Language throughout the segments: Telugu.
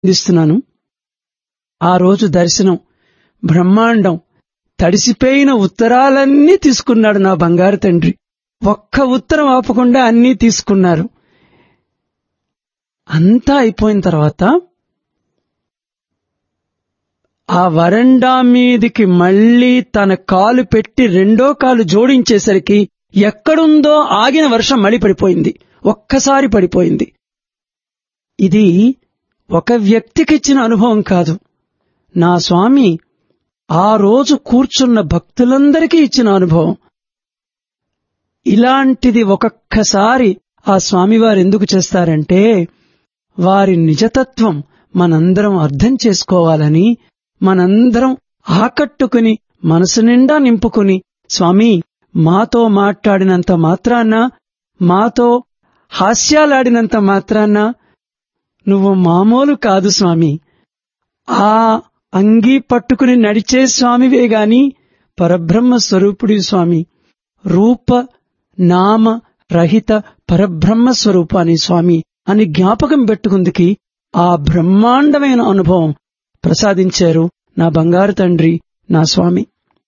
అందిస్తున్నాను ఆ రోజు దర్శనం బ్రహ్మాండం తడిసిపోయిన ఉత్తరాలన్నీ తీసుకున్నాడు నా బంగారు తండ్రి ఒక్క ఉత్తరం ఆపకుండా అన్నీ తీసుకున్నారు అంతా అయిపోయిన తర్వాత ఆ వరండా మీదికి మళ్ళీ తన కాలు పెట్టి రెండో కాలు జోడించేసరికి ఎక్కడుందో ఆగిన వర్షం మళ్ళీ పడిపోయింది ఒక్కసారి పడిపోయింది ఇది ఒక వ్యక్తికిచ్చిన అనుభవం కాదు నా స్వామి ఆ రోజు కూర్చున్న భక్తులందరికీ ఇచ్చిన అనుభవం ఇలాంటిది ఒక్కొక్కసారి ఆ స్వామివారు ఎందుకు చేస్తారంటే వారి నిజతత్వం మనందరం అర్థం చేసుకోవాలని మనందరం ఆకట్టుకుని మనసు నిండా నింపుకుని స్వామి మాతో మాట్లాడినంత మాత్రాన మాతో హాస్యాలాడినంత మాత్రాన నువ్వు మామూలు కాదు స్వామి ఆ అంగీ పట్టుకుని నడిచే స్వామివే గాని పరబ్రహ్మ స్వరూపుడి స్వామి రూప నామ రహిత పరబ్రహ్మ స్వరూపాని స్వామి అని జ్ఞాపకం పెట్టుకుందికి ఆ బ్రహ్మాండమైన అనుభవం ప్రసాదించారు నా బంగారు తండ్రి నా స్వామి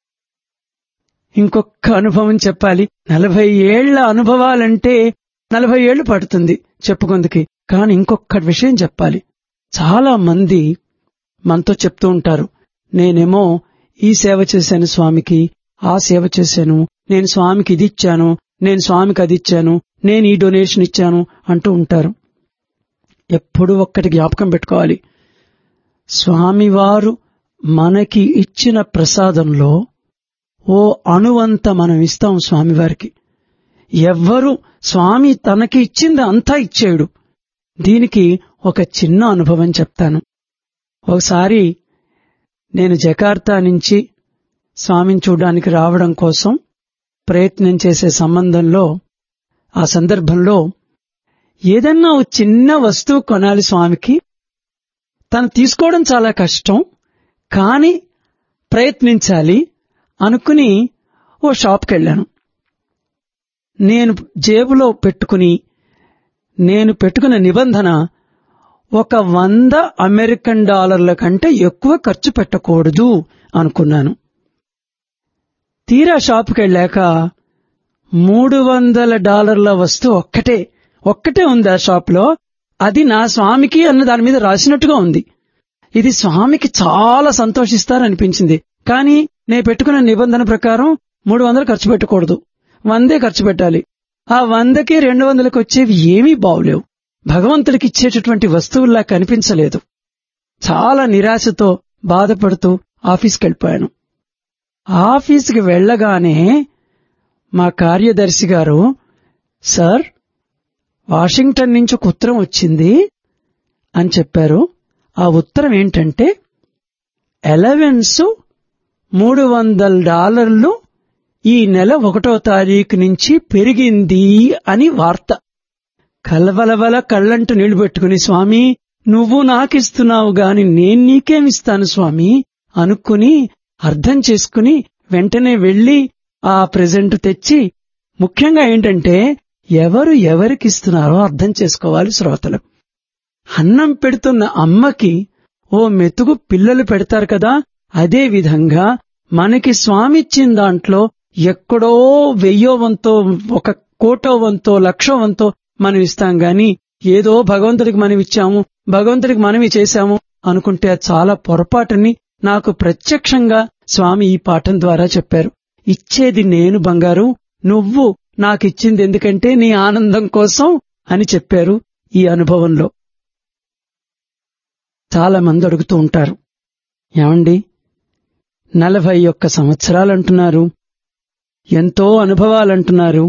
ఇంకొక అనుభవం చెప్పాలి నలభై ఏళ్ల అనుభవాలంటే నలభై ఏళ్లు పడుతుంది చెప్పుకుందుకి కానీ ఇంకొక విషయం చెప్పాలి చాలా మంది మనతో చెప్తూ ఉంటారు నేనేమో ఈ సేవ చేశాను స్వామికి ఆ సేవ చేశాను నేను స్వామికి ఇది ఇచ్చాను నేను స్వామికి అది ఇచ్చాను నేను ఈ డొనేషన్ ఇచ్చాను అంటూ ఉంటారు ఎప్పుడు ఒక్కటి జ్ఞాపకం పెట్టుకోవాలి స్వామివారు మనకి ఇచ్చిన ప్రసాదంలో ఓ అణువంత మనం ఇస్తాం స్వామివారికి ఎవ్వరు స్వామి తనకి ఇచ్చింది అంతా ఇచ్చేడు దీనికి ఒక చిన్న అనుభవం చెప్తాను ఒకసారి నేను జకార్తా నుంచి స్వామిని చూడడానికి రావడం కోసం ప్రయత్నం చేసే సంబంధంలో ఆ సందర్భంలో ఏదన్నా ఓ చిన్న వస్తువు కొనాలి స్వామికి తను తీసుకోవడం చాలా కష్టం కానీ ప్రయత్నించాలి అనుకుని ఓ షాప్కి వెళ్ళాను నేను జేబులో పెట్టుకుని నేను పెట్టుకున్న నిబంధన ఒక వంద అమెరికన్ డాలర్ల కంటే ఎక్కువ ఖర్చు పెట్టకూడదు అనుకున్నాను తీరా షాప్కి వెళ్ళాక మూడు వందల డాలర్ల వస్తువు ఒక్కటే ఒక్కటే ఉంది ఆ షాప్లో అది నా స్వామికి అన్న దాని మీద రాసినట్టుగా ఉంది ఇది స్వామికి చాలా సంతోషిస్తారనిపించింది కానీ నేను పెట్టుకున్న నిబంధన ప్రకారం మూడు వందలు ఖర్చు పెట్టకూడదు వందే ఖర్చు పెట్టాలి ఆ వందకి రెండు వందలకు వచ్చేవి ఏమీ బావులేవు భగవంతుడికి ఇచ్చేటటువంటి వస్తువుల్లా కనిపించలేదు చాలా నిరాశతో బాధపడుతూ ఆఫీస్కి వెళ్ళిపోయాను ఆఫీస్కి వెళ్ళగానే మా కార్యదర్శి గారు సార్ వాషింగ్టన్ నుంచి ఒక ఉత్తరం వచ్చింది అని చెప్పారు ఆ ఉత్తరం ఏంటంటే ఎలవెన్స్ మూడు వందల డాలర్లు ఈ నెల ఒకటో తారీఖు నుంచి పెరిగింది అని వార్త కలవలవల కళ్ళంటూ నీళ్లు పెట్టుకుని స్వామి నువ్వు నాకిస్తున్నావు గాని నేను నీకేమిస్తాను స్వామి అనుకుని అర్థం చేసుకుని వెంటనే వెళ్లి ఆ ప్రెజెంట్ తెచ్చి ముఖ్యంగా ఏంటంటే ఎవరు ఎవరికిస్తున్నారో అర్థం చేసుకోవాలి శ్రోతలు అన్నం పెడుతున్న అమ్మకి ఓ మెతుకు పిల్లలు పెడతారు కదా అదే విధంగా మనకి స్వామి ఇచ్చిన దాంట్లో ఎక్కడో వెయ్యో వంతో ఒక కోటో వంతో లక్షో వంతో మనం ఇస్తాం గాని ఏదో భగవంతుడికి మనం ఇచ్చాము భగవంతుడికి మనవి చేశాము అనుకుంటే అది చాలా పొరపాటని నాకు ప్రత్యక్షంగా స్వామి ఈ పాఠం ద్వారా చెప్పారు ఇచ్చేది నేను బంగారు నువ్వు నాకిచ్చింది ఎందుకంటే నీ ఆనందం కోసం అని చెప్పారు ఈ అనుభవంలో చాలా మంది అడుగుతూ ఉంటారు ఏమండి నలభై ఒక్క సంవత్సరాలంటున్నారు ఎంతో అనుభవాలంటున్నారు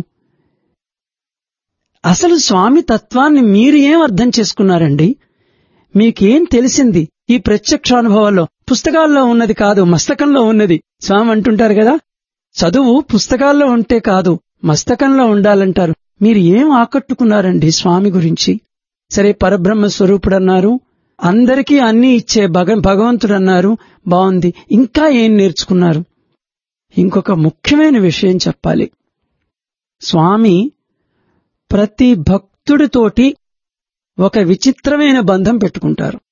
అసలు స్వామి తత్వాన్ని మీరు ఏం అర్థం చేసుకున్నారండి మీకేం తెలిసింది ఈ ప్రత్యక్ష అనుభవాల్లో పుస్తకాల్లో ఉన్నది కాదు మస్తకంలో ఉన్నది స్వామి అంటుంటారు కదా చదువు పుస్తకాల్లో ఉంటే కాదు మస్తకంలో ఉండాలంటారు మీరు ఏం ఆకట్టుకున్నారండి స్వామి గురించి సరే పరబ్రహ్మ స్వరూపుడు అన్నారు అందరికీ అన్ని ఇచ్చే భగ భగవంతుడు అన్నారు బాగుంది ఇంకా ఏం నేర్చుకున్నారు ఇంకొక ముఖ్యమైన విషయం చెప్పాలి స్వామి ప్రతి భక్తుడితోటి ఒక విచిత్రమైన బంధం పెట్టుకుంటారు